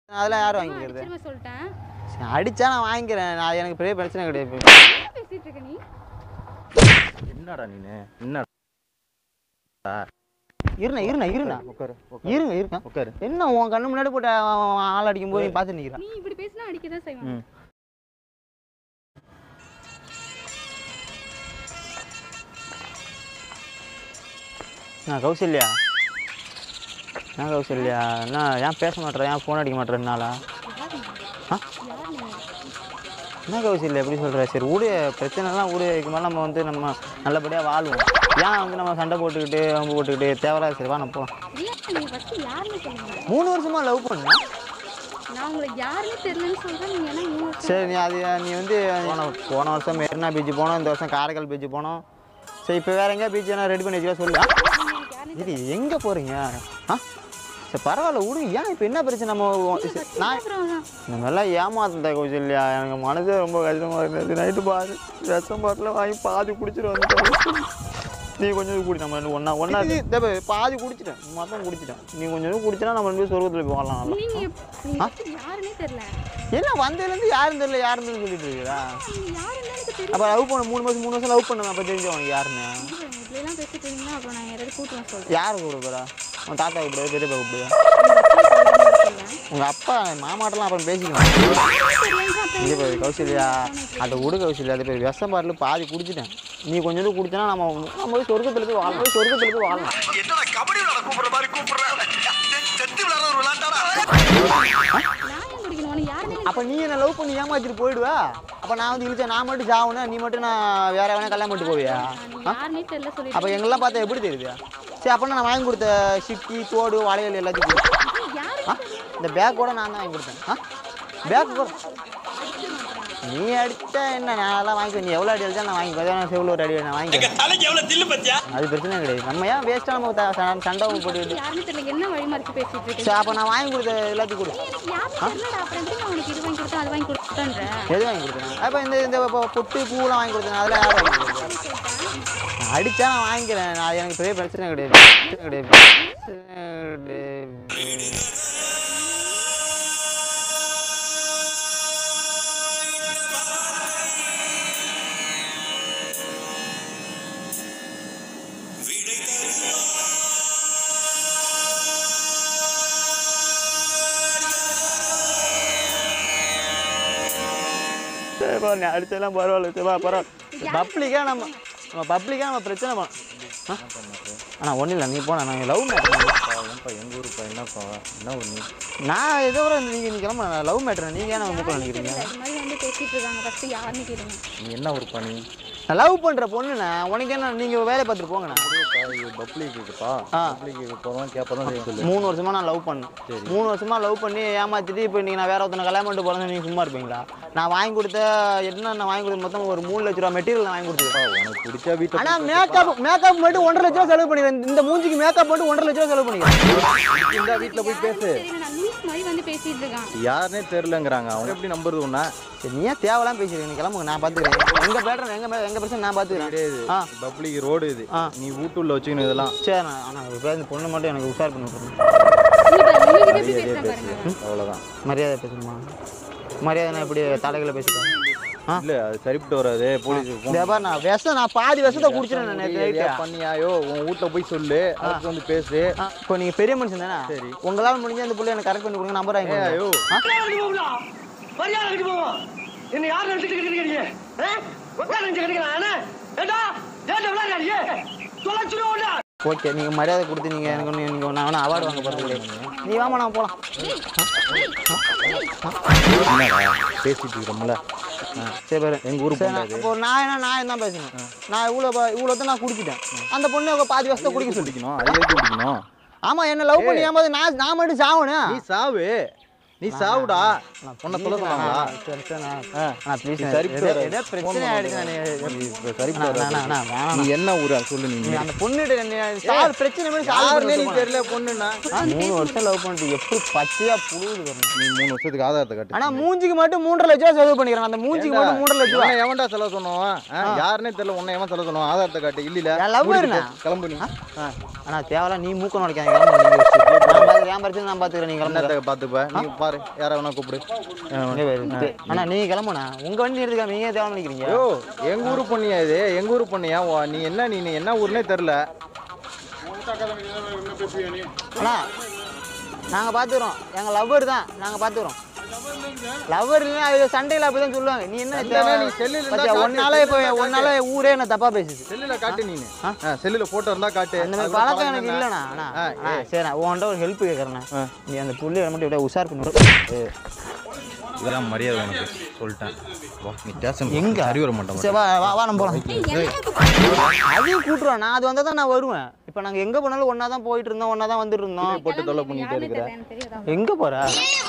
அதெல்லாம் யார் வாங்கிக்கிறது திரும்ப சொல்லிட்டேன் சரி, அடிச்சா நான் வாங்கிக்கிறேன் நான் எனக்கு பெரிய பிரச்சனை கிடையாது என்ன பேசிட்டு இருக்க நீ என்னடா நீனு என்ன இருண்ணா இருண்ணா இருண்ணா உட்காரு இருங்க இருங்க உட்காரு என்ன உன் கண்ணு முன்னாடி போட்டு அவன் ஆள் அடிக்கும் போது நீ பார்த்து நிற்கிறான் நீ இப்படி பேசினா அடிக்க தான் செய்வான் ம் நான் கௌசல்யா நான் கௌசல்யா என்ன ஏன் பேச மாட்டேற ஏன் ஃபோன் அடிக்க மாட்டேறனாலா ஆ என்ன கௌசல்யா எப்படி சொல்கிற சரி விடு பிரச்சனைலாம் விடு இதுக்கு மேலே நம்ம வந்து நம்ம நல்லபடியாக வாழ்வோம் ஏன் வந்து நம்ம சண்டை போட்டுக்கிட்டு வம்பு போட்டுக்கிட்டு தேவையில்லாத சரி வா நம்ம போகலாம் ரியா நீ ஃபர்ஸ்ட் யாருன்னு சொல்லுங்க மூணு வருஷமா லவ் பண்ணா நான் உங்களை யாருன்னு தெரியலன்னு சொல்றேன் நீங்க என்ன மூணு வருஷம் சரி நீ அது நீ வந்து போன போன வருஷம் மெரினா பீச் போனோம் இந்த வருஷம் காரைக்கால் பீச் போனோம் சரி இப்போ வேற எங்கேயா பீச் என்ன ரெடி பண்ணி வச்சுக்கா சொல்லு ஆ? எனக்கு யாருன்னு இது எங்கே போகிறீங்க ஆ சரி பரவாயில்ல விடுங்க ஏன் இப்போ என்ன பிரச்சனை நம்ம சரி, நான் அப்புறம் தான். இந்த மாதிரிலாம் ஏமாத்தல கௌசல்யா எனக்கு மனசே ரொம்ப கஷ்டமாக இருந்தது நைட்டு பாரு விஷம் பாட்டில் வாங்கி பாதி குடிச்சிட்டு வந்துட்டேன் நீ கொஞ்சம் குடி நம்ம ரெண்டு ஒன்றா ஒன்றா பாதி குடிச்சிட்டேன் மொத்தம் குடிச்சிட்டேன் நீ கொஞ்சம் குடிச்சினா நம்ம ரெண்டு பேரும் சொர்க்கத்தில் போய் வாழலாம் நல்லா. நீங்க எப்- நீங்க first யாருன்னே தெரியல என்ன வந்ததுலேருந்து யாரும் தெரியல யாருன்னு சொல்லிட்டு இருக்கிறா நீங்க யாருன்னு எனக்கு தெரியல அப்போ லவ் பண்ண மூணு மாதம் மூணு வருஷம் லவ் பண்ணுவேன் அப்போ தெரிஞ்சவங்க யாருன்னு இப்படி எல்லாம் பேசிட்டு இருந்தீங்கன்னா அப்புறம் நான் யாராவது கூட்டுவேன் சொல்றேன் யார் கூப்பிடுறா உன் தாத்தா கூப்பிடுறது பெரியப்பா கூப்பிடுவா உங்கள் அப்பா மாமாட்டெல்லாம் அப்புறம் பேசிக்கலாம் இங்கே போய் கௌசல்யா அதை விடு கௌசல்யா அது பேர் விஷம் பாட்டில் பாதி குடிச்சிட்டேன் நீ கொஞ்சம் குடிச்சனா நம்ம நம்ம போய் சொர்க்கத்தில் போய் வாழலாம் போய் சொர்க்கத்தில் போய் வாழலாம் என்னடா கபடி விளையாட கூப்பிடுற மாதிரி கூப்பிடுற செத்து விளையாடுற ஒரு விளையாட்டாடா நான் ஏன் குடிக்கணும் உனக்கு யாருன்னு அப்போ நீ என்ன லவ் பண்ணி ஏமாத்திட்டு போயிடுவா அப்போ நான் வந்து இழுச்சா நான் மட்டும் சாவணும் நீ மட்டும் நான் வேற வேணா கல்யாணம் பண்ணிட்டு போவியா நீங்க யாருன்னே தெரியல சொல்லி அப்போ எங்கெல்லாம் பார்த்தா எப்படி தெரியுது சரி அப்போ நான் வாங்கி கொடுத்த சிக்கி தோடு வளையல் எல்லாத்தையும் கொடு. யாரு ஆ இந்த பேக் கூட நான் தான் வாங்கி கொடுத்தேன் ஆ பேக் கூட நீ அடிச்சா என்ன நான் அதெல்லாம் வாங்கிக்கோ நீ எவ்வளோ அடி அடிச்சா நான் வாங்கிக்கோ அதான் செவ்வளோ ஒரு அடி நான் வாங்கிக்கிறேன் தலைக்கு எவ்வளவு தில்லு பத்தியா அது பிரச்சனை கிடையாது நம்ம ஏன் வேஸ்ட்டாக நம்ம த- ச- சண்டை போட்டுக்கிட்டு யாருன்னு தெரியல என்ன வழி மறைச்சு பேசிட்டு இருக்கேன் சரி அப்போ நான் வாங்கி கொடுத்த எல்லாத்தையும் கொடு எனக்கு யாருன்னு தெரியலடா அப்புறம் எப்படி நான் உனக்கு இது வாங்கி கொடுத்தேன் அது வாங்கி கொடுத்தேன்ற எது வாங்கி கொடுத்தேன் அப்போ இந்த இந்த இப்போ பொட்டு பூவெலாம் வாங்கி கொடுத்தேன் அதெல்லாம் யார் வாங்கி கொடுத்தது நான் அடிச்சா நான் வாங்கிக்கிறேன் நான் எனக்கு பெரிய பிரச்சனை கிடையாது பிரச்சனை கிடையாது பிரச்சனை கிடையாது. சரிப்பா நீ அடிச்சதெல்லாம் பரவாயில்ல சரிப்பா பரவாயில்ல பப்ளிக்காக நம்ம நம்ம பப்ளிக்காக நம்ம பிரச்சனை பண்ண ஆனால் ஒன்றும் இல்லை நீ போனா நாங்கள் லவ் மேட்ரு ஏன்ப்பா எங்கள் ஊருப்பா என்னப்பா என்ன ஒரு நீ நான் ஏதோ ஒரு நீங்கள் நீ கிளம்ப லவ் மேட்ரு நீங்கள் ஏன் நம்ம மூக்க நினைக்கிறீங்க இது மாதிரி வந்து பேசிட்டு இருக்காங்க ஃபர்ஸ்ட் யாருன்னு கேளுங்க நீ என்ன ஊருப்பா நீ நான் லவ் பண்ணுற பொண்ணுண்ணே உனக்கு என்ன நீங்கள் வேலையை பார்த்துட்டு போங்கண்ணே பப்ளிக் இருக்குப்பா ஆ. பப்ளிக் போகிறோம் கேட்பதான் செய்ய சொல்லு மூணு வருஷமா நான் லவ் பண்ணேன் மூணு வருஷமா லவ் பண்ணி ஏமாத்திட்டு இப்போ நீங்கள் நான் வேற ஒருத்தனை கல்யாணம் பண்ணிட்டு போகிறேன் நீங்கள் சும்மா இருப்பீங்களா நான் வாங்கி கொடுத்த என்ன நான் வாங்கி கொடுத்த மொத்தம் ஒரு மூணு லட்ச ரூபா மெட்டீரியல் நான் வாங்கி கொடுத்துருக்கேன் உனக்கு பிடிச்சா வீட்டில் ஆனா மேக்கப் மேக்கப் மட்டும் ஒன்றரை லட்ச ரூபா செலவு பண்ணிடுறேன் இந்த மூஞ்சிக்கு மேக்கப் மட்டும் ஒன்றரை லட்ச ரூபா செலவு பண்ணிடுறேன் இந்த வீட்டில் போய் பேசு தெரியல நான் லூஸ் மாதிரி வந்து பேசிட்டு இருக்கான் யாருனே தெரிலங்கிறாங்க அவங்க எப்படி நம்புறது உன்ன சரி நீ ஏன் தேவைலாம் பேசுறீங்க நீ கிளம்புங்க நான் பார்த்துக்கிறேன் எங்க பேட்டர் எங்க மே- எங்க பிரச்சனை நான் பார்த்துக்கிறேன் கிடையாது ஆ பப்ளிக் ரோடு இது ஆ. நீ வீட்டுள்ள வச்சுக்கணும் இதெல்லாம் சரி நான் ஆனால் இப்போ இந்த பொண்ணு மட்டும் எனக்கு உஷார் பண்ணி விட்டுருங்க இங்க பாருங்க உங்ககிட்ட எப்படி மரியாதையா பேசுறேன் பாருங்க பேசு அவ்வளோதான் மரியாதை பேசணுமா மரியாதை எப்படி தலைகளை பேசிட்டேன் ஆ இல்ல அது சரிப்பட்டு வராது போலீஸுக்கு இந்த ஃபோன் பாரு நான் விஷம் நான் பாதி விஷத்தை குடிச்சிட்டேன் நான் நேற்று எதையா நைட்டு பண்ணியாயோ உன் வீட்ல போய் சொல்லு அதுக்கு வந்து பேசு இப்போ நீங்க பெரிய மனுஷன் தானே சரி. உங்களால் முடிஞ்ச அந்த புள்ளைய எனக்கு கரெக்ட் பண்ணி கொடுங்க நம்பர் வாங்கி ஏய், ஐயோ. கொடுங்க. ஆ? மரியாதை கட்டி போவோம் என்ன யார் நினைச்சிட்டு கிடைக்கிறீங்க உட்கார நினைச்சு கிடைக்கிறான் ஏடா ஏடா விளையாடுறியே தொலைச்சிருவோம்டா ஓகே நீங்க மரியாதை கொடுத்து நீங்க எனக்கு ஒன்று நீங்க நான் வேணா அவார்டு வாங்க போறது நீ வாமா நான் போலாம் என்னடா பேசிட்டு இருக்கிறோம்ல சரி பாரு எங்க ஊரு சரி, பொண்ணு நான் இப்போ நான் என்ன நான் தான் பேசணும் நான் இவ்வளோ இவ்வளோ தான் நான் குடிச்சிட்டேன் அந்த பொண்ணு அவங்க பாதி வருஷத்தை குடிக்க சொல்லி குடிக்கணும் அது எதுக்கு குடிக்கணும் ஆமா என்ன லவ் பண்ணி ஏமாது நான் நான் மட்டும் சாவணும் நீ சாவு நீ சாவுடா உன்னை சொல்ல சொன்னாங்களா சரி சரி ஆ. அண்ணா ப்ளீஸ் நீ சரிப்பட்டு வராது. ஏதோ பிரச்சனை phone ஆயிடுச்சு பண்ணு. நான் நீ இப்ப சரிப்பட்டு அண்ணா, வராது. அண்ணா, அண்ணா, வேணாம். நீ என்ன ஊரா சொல்லு நீ நீ அந்த பொண்ணுகிட்ட சால்வ் பிரச்சனை மாதிரி சால்வ் யாருன்னே நீ பண்ணி தெரியல பொண்ணுன்னா மூணு வருஷம் லவ் பண்ணிட்டு எப்படி பச்சையா புழுகுது பாருங்க நீ மூணு வருஷத்துக்கு ஆதாரத்தை கட்டு ஆனா மூஞ்சிக்கு மட்டும் மூன்றரை லட்சம் ரூபா செலவு பண்ணிக்கிறேன் அந்த மூஞ்சிக்கு ஏன்டா? மட்டும் மூன்றரை லட்சம் ரூபா உன்னை எவன்டா செலவு சொன்னவன் ஆ, யாருன்னே தெரியல உன்னை எவன் செலவு சொன்னவன் ஆதாரத்தை காட்டு இல்ல என் lover மூடிட்டு ண்ணா. போ, கிளம்பு நீ ஆனா தேவையில்ல நீ மூக்க நுழைக்காங்க பாத்துக்கிறேன் என் பிரச்சனை நான் பாத்துக்கிறேன் நீங்க கிளம்புங்க என்னத்த பார்த்துப்ப நீ பாரு யாரை வேணா கூப்பிடு இங்க பாரு. அண்ணா நீங்க கிளம்புண்ணா உங்க வண்டி எடுத்துக்காம நீங்க தேவை நினைக்கிறீங்க ஐயோ எங்க ஊரு பொண்ணியா இது எங்க ஊரு பொண்ணியா வா, நீ என்ன நீ நீ என்ன ஊருனே தெரில அண்ணா நாங்க பாத்துக்கிறோம் எங்க லவ்வர் தான் நாங்க பாத்துக்கிறோம் லவ்வர் இல்லைன்னா அது சண்டையில அப்படிதான் சொல்லுவாங்க நீ என்ன சண்டைனா நீ செல்லுல இருந்தா பாத்தியா, காட்டு, ஒன்னால இப்ப செல்லுல ஒன்னால ஊரே என்ன தப்பா பேசுது செல்லுல காட்டு நீ செல்லுல போட்டோ இருந்தா காட்டு அந்த மாதிரி அதுக்கு பழக்கம் பழக்கம் எனக்கு என்ன? இல்லைண்ணா அண்ணா ஆ, அண்ணா, சரி உன்கிட்ட ஒரு ஹெல்ப் கேட்குறேண்ணா ஆ. நீ அந்த புள்ளியை மட்டும் இப்படியே உஷார் பண்ணி இதெல்லாம் மரியாதை உனக்கு சொல்லிட்டேன் வா நீ ஸ்டேஷன் எங்க? சரி வர மாட்டோம் சரி வா வா வா நம்ம போகலாம் அதையும் கூட்டுருவோம் நான் அது வந்தால் தான் நான் வருவேன் இப்போ நாங்கள் எங்கே போனாலும் ஒன்றா தான் போயிட்டு இருந்தோம் ஒன்றா தான் வந்துட்டு இருந்தோம் போட்டு தொல்லை பண்ணிட்டே இருக்கிற எங்கே போகிற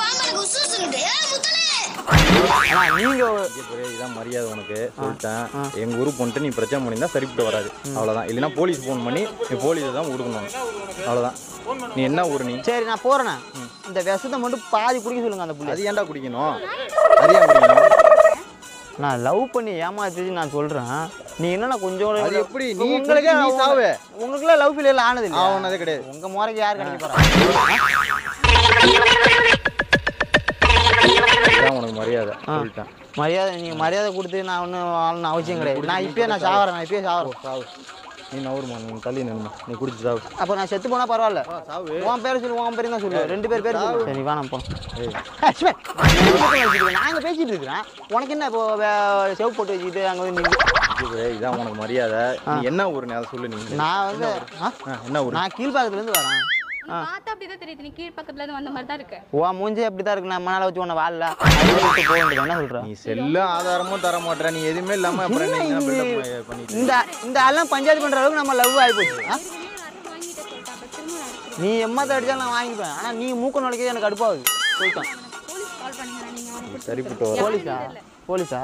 அண்ணா நீங்கள் இங்க பாரு, இதான் மரியாதை உனக்கு சொல்லிட்டேன் எங்க ஊரு பொண்ணுட்டு நீ பிரச்சனை பண்ணியிருந்தா சரிப்பட்டு வராது அவ்வளவுதான் இல்லைன்னா போலீஸ் ஃபோன் பண்ணி நீ போலீஸை தான் கொடுக்கணும் அவ்வளவுதான் நீ என்ன ஊரு நீ சரி நான் போகிறேண்ணே இந்த விஷத்தை மட்டும் பாதி குடிக்க சொல்லுங்க அந்த புள்ளி அது ஏன்டா குடிக்கணும் அது ஏன் குடிக்கணும் நான் லவ் பண்ணி ஏமாத்திட்டு நான் சொல்கிறேன் நீ என்னன்னா கொஞ்சம் அது எப்படி? நீ உங்களுக்கு குடிச்சு நீ சாவு. உங்களுக்குலாம் லவ் ஃபீல் ஆனது இல்லை ஆனதே கிடையாது உங்க முறைக்கு யார் கிடைக்க போறா இதான் உனக்கு மரியாதை சொல்லிட்டேன் மரியாதை நீங்க மரியாதை கொடுத்து நான் ஒன்றும் வாழணும் அவசியம் கிடையாது நான் இப்பயே நான் சாவறேன் நான் இப்பயே சாவறேன் சாவு நீ நவருமா நீ தள்ளி நின்னுமா நீ குடிச்சு சாவு அப்போ நான் செத்து போனா பரவாயில்ல சாவு உன் பேர் சொல்லு உன் பேர் தான் சொல்லு ரெண்டு பேர் பேர் சொல்லு சரி வா நான் ஏய். போனோம் நாங்க பேசிட்டு இருக்கிறேன் உனக்கு என்ன இப்போ வே- செவப்பு போட்டு வச்சுக்கிட்டு அங்க வந்து நின்னு- இது இதான் உனக்கு மரியாதை நீ என்ன ஊரு நீ அதை சொல்லு நீ நான் வந்து ஆ? ஆ, என்ன ஊரு நான் கீழ்பாக்கத்துல இருந்து வரேன் ஆ. பார்த்தா அப்படிதான் தெரியுது நீ கீழ் பக்கத்துல இருந்து வந்த மாதிரி தான் இருக்கு உன் மூஞ்சி அப்படிதான் இருக்கு நான் மணால வச்சு உன்னை வாழல அது மாதிரி விட்டு போக வேண்டியது என்ன சொல்றேன் நீ செல்லும் ஆதாரமும் தர மாட்டேற நீ எதுவுமே இல்லாம அப்புறம் என்ன இங்க build up பண்ணிட்டு இந்த இந்த ஆள்லாம் பஞ்சாயத்து பண்ற அளவுக்கு நம்ம லவ் ஆகி போச்சு ஆ? வாங்கிட்டு சொல்லிட்டா அப்ப திரும்ப நான் எடுத்துக்கிறேன். நீ எம்மத்த அடிச்சாலும் நான் வாங்கிப்பேன் ஆனா நீ மூக்க நுழைக்கிறது எனக்கு அடுப்பாகுது சொல்லிட்டேன் போலீஸ் கால் பண்ணுங்க நீங்க அவனை பிடிச்சி சரிப்பட்டு வர போலீஸா போலீஸா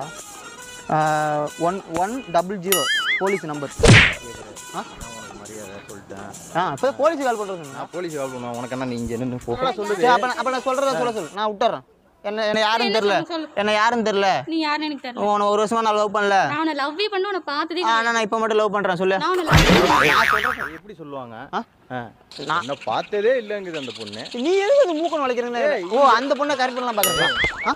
one one double zero police number ஆ உனக்கு மரியாதை சொல்லிட்டேன் ஆ இப்போ போலீஸ் கால் பண்ணுறது நான் போலீஸ் கால் பண்ணுவேன் உனக்கு என்ன நீ இங்க நின்று போ சரி அப்போ அப்போ நான் சொல்கிறத சொல்ல சொல்லு நான் விட்டுறேன் என்ன என்ன யாருன்னு தெரியல சொல்லு. என்ன யாருன்னு தெரியல நீ யாருன்னு எனக்கு தெரியல உன்னை ஒரு வருஷமா நான் லவ் பண்ணல நான் உன்னை லவ்வே பண்ண உன்னை பார்த்ததே ஆ நான் இப்போ மட்டும் லவ் பண்ணுறேன் சொல்லு நான் உன்னை love எப்படி சொல்லுவாங்க ஆ? ஆ. என்ன பார்த்ததே இல்லைங்குது அந்த பொண்ணு நீ எதுக்கு இந்த மூக்க நுழைக்கிறீங்க ஓ அந்த பொண்ணை கரெக்ட் பண்ணலாம் பார்க்குறேன் ஆ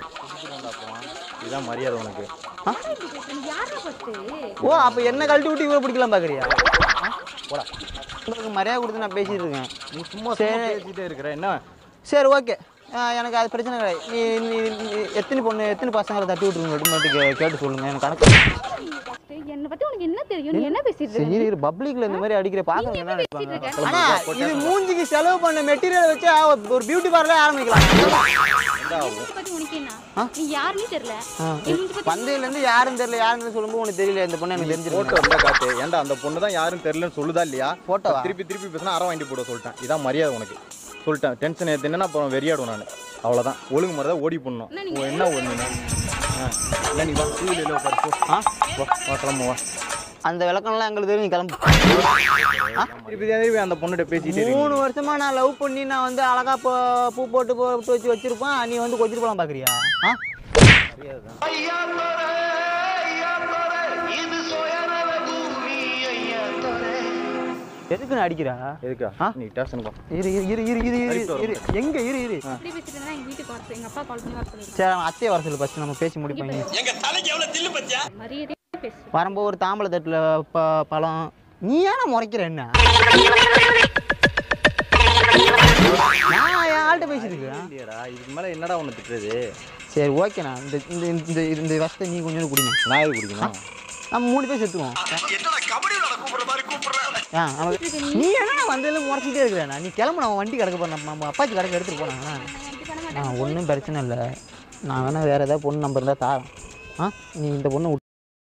இதான் மரியாதை உனக்கு ஆ நீ யாரா ஃபர்ஸ்ட் ஓ அப்போ என்ன கழட்டி விட்டு இவரை பிடிக்கலாம் பார்க்குறியா போடா உங்களுக்கு மரியாதை கொடுத்து நான் பேசிட்டு இருக்கேன் நீ சும்மா சும்மா பேசிட்டே இருக்கிற என்ன சரி ஓகே எனக்கு அது பிரச்சனை கிடையாது நீ நீ நீ எத்தனை பொண்ணு எத்தனை பசங்களை தட்டி விட்டுருங்க மட்டும் கே கேட்டு சொல்லுங்க எனக்கு கணக்கு என்னை பத்தி உனக்கு என்ன தெரியும் நீ என்ன பேசிட்டு இருக்க சரி பப்ளிக்ல இந்த மாதிரி அடிக்கிற பார்க்கறவங்க என்ன பேசிட்டு நினைப்பாங்க இருக்க ஆனா இது மூஞ்சிக்கு செலவு பண்ண மெட்டீரியல் வச்சு ஒரு பியூட்டி பார்லர் ஆரம்பிக்கலாம் இவனை பத்தி உனக்கு என்ன நீ யாருன்னே தெரியல இவனை பத்தி பந்தையில இருந்து யாரும் தெரியல யாருன்னு சொல்லும்போது உனக்கு தெரியல இந்த பொண்ணு எனக்கு தெரிஞ்சிருக்கு போட்டோ இருந்தா காட்டு ஏன்டா அந்த பொண்ணு தான் யாரும் தெரியலன்னு சொல்லுதா இல்லையா போட்டோவா? திருப்பி திருப்பி பேசினா அரை வாங்கி போட சொல்லிட்டேன் இதான் மரியாதை உனக்கு சொல்லிட்டேன் டென்ஷன் ஏற்றுனா அப்புறம் வெறியாடும் நான் அவ்வளோதான் ஒழுங்கு மாதிரி தான் ஓடி பண்ணணும் ஓ, என்ன ஒன்று ஆ இல்லை நீ வா டூவில் உட்காரு போ ஆ வா வா கிளம்பு வா அந்த விளக்கம்லாம் எங்களுக்கு தெரியும் நீ கிளம்பு திருப்பி திருப்பி அந்த பொண்ணுகிட்ட பேசிட்டே இருக்கீங்க. மூணு வருஷமா நான் லவ் பண்ணி நான் வந்து அழகா பூ பூ போட்டு போட்டு வச்சு வச்சிருப்பேன் நீ வந்து கொஞ்சிட்டு போலாம் பாக்குறியா ஆ ஐயா தோர ஐயா தோர இது சுயநல பூமி ஐயா தோர எதுக்கு நான் அடிக்கிறா எதுக்கா ஆ? நீ ஸ்டேஷனுக்கு வா இரு இரு இரு இரு இரு இரு சரிப்பா இரு எங்க இரு இரு இப்படி பேசிட்டு இருந்தா எங்க வீட்டுக்கு வர சொல்லு. எங்க அப்பா கால் பண்ணி வர சொல்லிருக்கேன் சரி அவன் அத்தையை வர சொல்லு ஃபர்ஸ்ட் நம்ம பேசி முடிப்போம் மரியாதையே பேசு வரும்போது ஒரு தாம்பளை தட்டில் ப பழம் நீ ஏன்னா முறைக்கிற என்ன நான் என் ஆள்கிட்ட பேசிட்டு இருக்கேன் இல்லையாடா இதுக்கு மேலே என்னடா உன்னை திட்டுறது சரி ஓகேண்ணா இந்த இந்த இந்த இந்த வருஷத்தை நீ கொஞ்சம் குடிங்க நான் எது குடிக்கணும் நம்ம மூணு பேர் செத்துவோம் என்னடா கபடி விளையாட கூப்பிடுற மாதிரி கூப்பிடுறேன் ஆ நமக்கு நீ என்ன வந்ததுல முறைச்சிட்டே இருக்கிறேண்ணா நீ கிளம்பு நான் வண்டி கிடக்க போறேன் நம்ம நம்ம அப்பாச்சி கடைக்கு எடுத்துட்டு போனாங்கண்ணா நான் இப்படி பண்ண மாட்டேன் ஆ ஒன்றும் பிரச்சனை இல்லை நான் வேணா வேற ஏதாவது பொண்ணு நம்பர் இருந்தால் தாரேன் ஆ நீ இந்த பொண்ணு விட்டு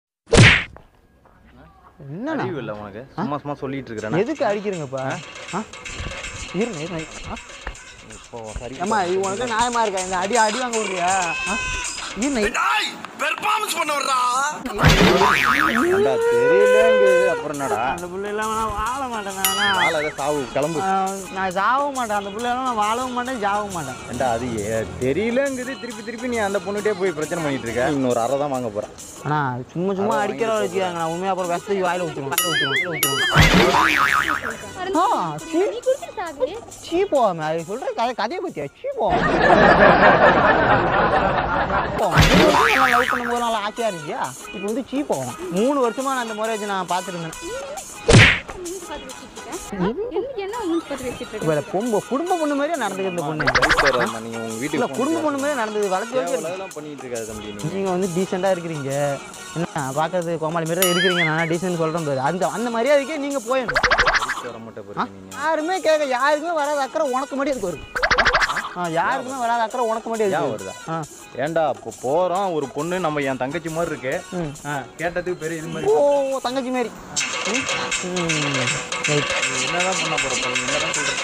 என்னண்ணா அறிவு இல்லை உனக்கு சும்மா சும்மா சொல்லிட்டு இருக்கிறேன் எதுக்கு அடிக்கிறீங்கப்பா ஆ இருங்க இருங்க ஆ இப்போ சரி ஏம்மா இது உனக்கு நியாயமா இருக்கா இந்த அடி அடி வாங்க விடுறியா ஆ இருங்க பெர்ஃபார்மன்ஸ் பண்ண வர்றா ஏண்டா தெரியலங்குது அப்புறம் என்னடா அந்த புள்ள இல்லாம நான் வாழ மாட்டேன் நான் ஆள் அதை சாவு கிளம்பு ஆஹ் நான் சாகவும் மாட்டேன் அந்த புள்ள இல்லாம நான் வாழவும் மாட்டேன் சாகவும் மாட்டேன் ஏண்டா அது ஏ- தெரியலங்குது திருப்பி திருப்பி நீ அந்த பொண்ணுகிட்டே போய் பிரச்சனை பண்ணிட்டு இருக்க இன்னொரு அரை தான் வாங்க போறேன் அண்ணா சும்மா சும்மா அடிக்கிற வச்சுக்காங்க நான் உண்மையாக அப்புறம் விஷத்தை வாயில ஊற்றுவோம் வாயில ஊற்றுவோம் ஆ, சீ. நீ குடிச்சிட்டு சாகு சீ போவாம அது சொல்ற கதை கதையை பத்தியா சீ போவாம லவ் பண்ணும்போது நல்லா ஆசையா இருந்துச்சியா இப்போ வந்து சீ போவோம் மூணு வருஷமா நான் அந்த முறை வச்சு நான் பார்த்துருந்தேன் மூஞ்சி பார்த்து வச்சிட்டு இருக்கேன் எனக்கு என்ன மூஞ்சி பார்த்து வச்சிட்டு இருக்க இப்போ பொம்பு குடும்ப பொண்ணு மாதிரியே நடந்துக்கு இந்த பொண்ணு நீங்க உங்க இல்லை வீட்டுக்கு குடும்ப பொண்ணு மாதிரியே நடந்தது வளர்த்து வச்சு அதெல்லாம் பண்ணிட்டு இருக்காது தம்பி நீ நீங்கள் வந்து டீசெண்டாக இருக்கிறீங்க என்ன பார்க்கறது கோமாளி மாதிரி தான் இருக்கிறீங்க நான் டீசென்ட் சொல்கிறேன் பாரு அந்த அந்த மரியாதைக்கே நீங்கள் போயிடணும் வீட்டுக்கு வர மாட்டே பாரு நீங்க யாருமே கேட்க யாருக்குமே வராத அக்கறை உனக்கு மட்டும் எதுக்கு வருது ஆ யாருக்குமே வராத அக்கறை உனக்கு மட்டும் ஏன் எதுக்கு வருதா ஆ ஏன்டா இப்போ போறோம் ஒரு பொண்ணு நம்ம என் தங்கச்சி மாதிரி இருக்கு ம். ஆ, கேட்டதுக்கு பெரிய இது மாதிரி ஓ தங்கச்சி மாரி ம். ம். Right. நீ என்னதான் பண்ண போற பொண்ணு என்னதான் சொல்ற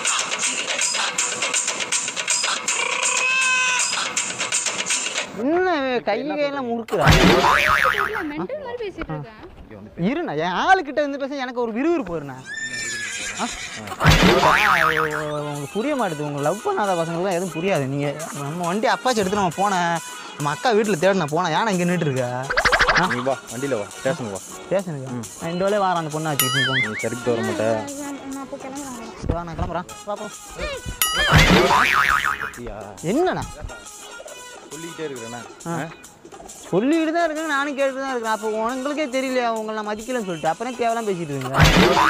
என்ன கை கையெல்லாம் முறுக்குறா மென்டல் மாதிரி பேசிட்டு இருக்கேன் இருண்ணா என் ஆளுக்கிட்ட இருந்து பேச எனக்கு ஒரு விறுவிறுப்பு வருண்ணா ஆ? உங்களுக்கு புரிய மாட்டேது உங்க லவ் பண்ணாத பசங்களுக்குலாம் எதுவும் புரியாது நீங்கள் நம்ம வண்டி அப்பாச்சி எடுத்து நம்ம போனேன் நம்ம அக்கா வீட்டில் தேடின போனேன் ஏன்னா இங்கே நின்று இருக்க நீ வா வண்டியில வா ஸ்டேஷனுக்கு வா பேசுனுங்க நான் இந்த வேலையை வாரம் அந்த பொண்ணை வச்சு நீ போங்க நீ சரிக்கு வர மாட்டே நான் அப்போ கிளம்புறாங்க சரி, வா நான் கிளம்புறேன் பார்ப்போம் பத்தியா என்னண்ணா சொல்லிக்கிட்டே இருக்கிறேண்ணா சொல்லிக்கிட்டு தான் இருக்கேன் நானும் கேட்டு தான் இருக்கேன் அப்போ உங்களுக்கே தெரியலையா உங்களை நான் மதிக்கலன்னு சொல்லிட்டு அப்புறம் தேவைலாம் பேசிட்டு இருக்கீங்க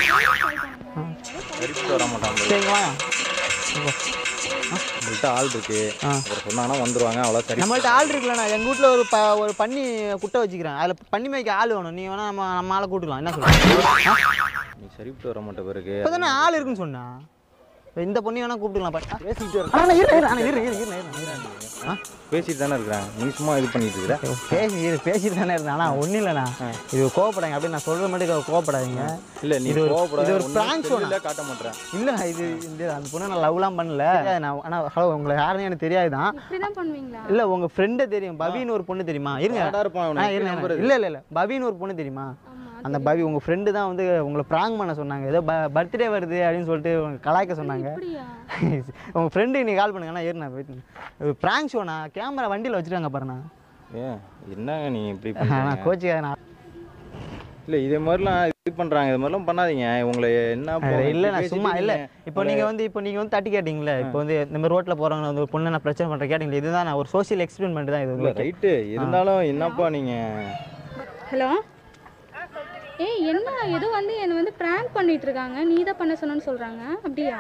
சரிக்கு வர மாட்டான் பாரு. சரிங்க வாங்க உங்கள்கிட்ட ஆள் இருக்கு ஆ. அப்புறம் சொன்னாங்கன்னா வந்துருவாங்க அவ்வளோ சரி நம்மள்ட்ட ஆள் இருக்குல்லண்ணா எங்கள் வீட்டில் ஒரு ப ஒரு பன்னி குட்டை வச்சுக்கிறேன் அதில் பன்னி மேய்க்க ஆள் வேணும் நீ வேணா நம்ம நம்ம ஆளை கூட்டுக்கலாம் என்ன சொல்கிறேன் நீ சரிவிட்டு வர மாட்ட பிறகு இப்போ தானே ஆள் இருக்குன்னு சொன்னா இப்ப இந்த பொண்ணி வேணா கூப்பிட்டுக்கலாம் பா பேசிக்கிட்டு இருக்கேன் இரு இரு அண்ணா, இரு இரு இரு இரு ஆ பேசிட்டு தானே இருக்கிறேன் நீ சும்மா இது பண்ணிட்டு இருக்கிற பேசி இரு பேசிட்டு தானே இருந்தேன் ஆனால் ஒன்றும் இல்லைண்ணா இது கோவப்படாங்க அப்படி நான் சொல்கிற மட்டும் கோவப்படாதீங்க இல்ல நீ இது ஒரு- கோவப்படாத, இது ஒரு ஒண்ணும் prank show தெரியல, காட்ட மாட்டேன் இல்லைண்ணா இது இந்த அந்த பொண்ணை நான் லவ்லாம் பண்ணல நான் ஆனால் ஹலோ உங்களை யாருன்னு எனக்கு தெரியாது தான் இப்படிதான் பண்ணுவீங்களா இல்லை உங்கள் ஃப்ரெண்டே தெரியும் பவின்னு ஒரு பொண்ணு தெரியுமா இருங்க யாரா இருப்பான் ஆ, அவனுக்கு இருங்க, இருங்க. இல்ல இல்ல இல்ல பவின்னு ஒரு பொண்ணு தெரியுமா அந்த பவி உங்க ஃப்ரெண்டு தான் வந்து உங்களை ப்ராங் பண்ண சொன்னாங்க ஏதோ பர்த்டே வருது அப்படின்னு சொல்லிட்டு உங்க கலாய்க்க சொன்னாங்க அப்படியா உங்க ஃப்ரெண்டு நீ கால் பண்ணுங்க நான் ஏறினா போயிட்டு ப்ராங்க் ஷோண்ணா கேமரா வண்டியில் வச்சுருக்காங்க பாருண்ணா ஏன் என்னங்க நீ இப்படி நான் பண்றீங்க கோச்சிக்காத நான் இல்ல இதே மாதிரிலாம் இது பண்றாங்க இது மாதிரிலாம் பண்ணாதீங்க உங்களை என்ன போ- இல்லை இப்படி நான் சும்மா இல்லை பேசிட்டீங்க. இப்போ நீங்கள் வந்து இப்போ நீங்கள் வந்து தட்டி கேட்டிங்களே இப்போ வந்து இந்த மாதிரி ரோட்டில் போகிறவங்க வந்து ஒரு பொண்ணு நான் பிரச்சனை பண்ணுறேன் கேட்டிங்களே இதுதான் நான் ஒரு சோஷியல் எக்ஸ்பெரிமெண்ட் தான் இது இல்ல வந்து ரைட்டு இருந்தாலும் என்னப்பா நீங்க ஹலோ ஏய் என்ன ஏதோ வந்து என்னை வந்து ப்ராங்க் பண்ணிட்டு இருக்காங்க நீ தான் பண்ண சொன்னேன்னு சொல்றாங்க அப்படியா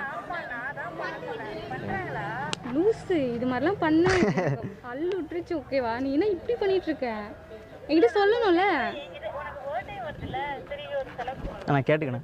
லூசு இது மாதிரிலாம் பண்ண அள்ளு விட்டுருச்சு ஓகேவா நீ என்ன இப்படி பண்ணிட்டு இருக்க என்கிட்ட சொல்லணும்ல நான் கேட்டுக்கணும்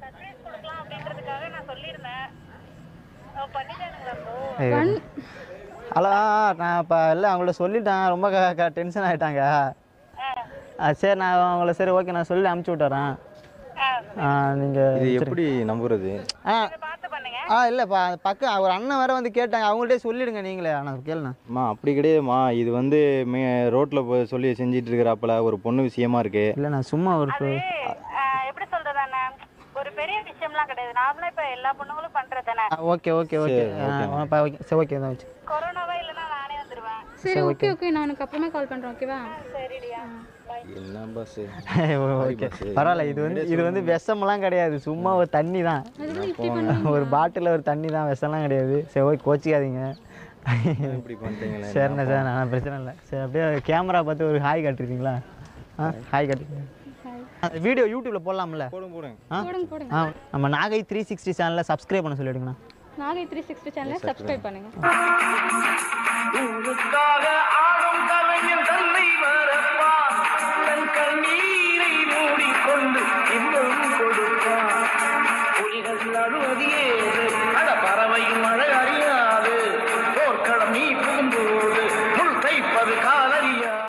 பண்- ஹலோ நான் இப்போ இல்லை அவங்கள்ட்ட சொல்லிட்டேன் ரொம்ப டென்ஷன் ஆகிட்டாங்க சரி நான் அவங்கள சரி ஓகே நான் சொல்லி அமுச்சு விட்டுறேன் இது நீங்கள் எப்படி நம்புறது ஆ ஆ இல்லைப்பா பக்கம் ஒரு அண்ணன் வேற வந்து கேட்டாங்க அவங்கள்ட்டே சொல்லிடுங்க நீங்களே ஆனால் கேளுண்ணா அம்மா அப்படி கிடையாதும்மா இது வந்து மே ரோட்ல போய் சொல்லி செஞ்சிட்டு இருக்கிறாப்புல ஒரு பொண்ணு விஷயமா இருக்கு இல்லை நான் சும்மா ஒரு ஆஹ் எப்படி சொல்றது அண்ணா ஒரு பெரிய விஷயம்லாம் கிடையாது நார்மலா இப்ப எல்லா பொண்ணுங்களும் பண்றது தானே ஓகே ஓகே ஓகே ஓகே சரி ஓகே தான் வச்சு கொரோனாவா இல்லைன்னா நானே வந்துருவேன் சரி ஓகே ஓகே நான் உனக்கு அப்புறமா கால் பண்றேன் ஓகேவா சரிடியா என்ன பஸ் ஓகே பரவாயில்ல இது வந்து இது வந்து விஷமெல்லாம் கிடையாது சும்மா ஒரு தண்ணி தான் அதுக்கு இப்படி பண்ணுவீங்க ஒரு பாட்டில் ஒரு தண்ணி தான் விஷம்லாம் கிடையாது சரி ஓகே கோச்சிக்காதீங்க இப்படி பண்ணிட்டீங்களே சரிண்ணா சார் நான் பிரச்சனை இல்லை சரி அப்படியே கேமரா பார்த்து ஒரு ஹாய் காட்டுறீங்களா ஆ ஹாய் காட்டுறீங்க அந்த வீடியோ யூடியூப்ல போடலாம்ல போடுங்க போடுங்க ஆ போடுங்க போடுங்க ஆ நம்ம நாகை த்ரீ சிக்ஸ்டி சேனலில் சப்ஸ்கிரைப் பண்ண சொல்லிடுங்கண்ணா நாகை த்ரீ சிக்ஸ்டி சேனலை சப்ஸ்கிரைப் பண்ணுங்க உனக்காக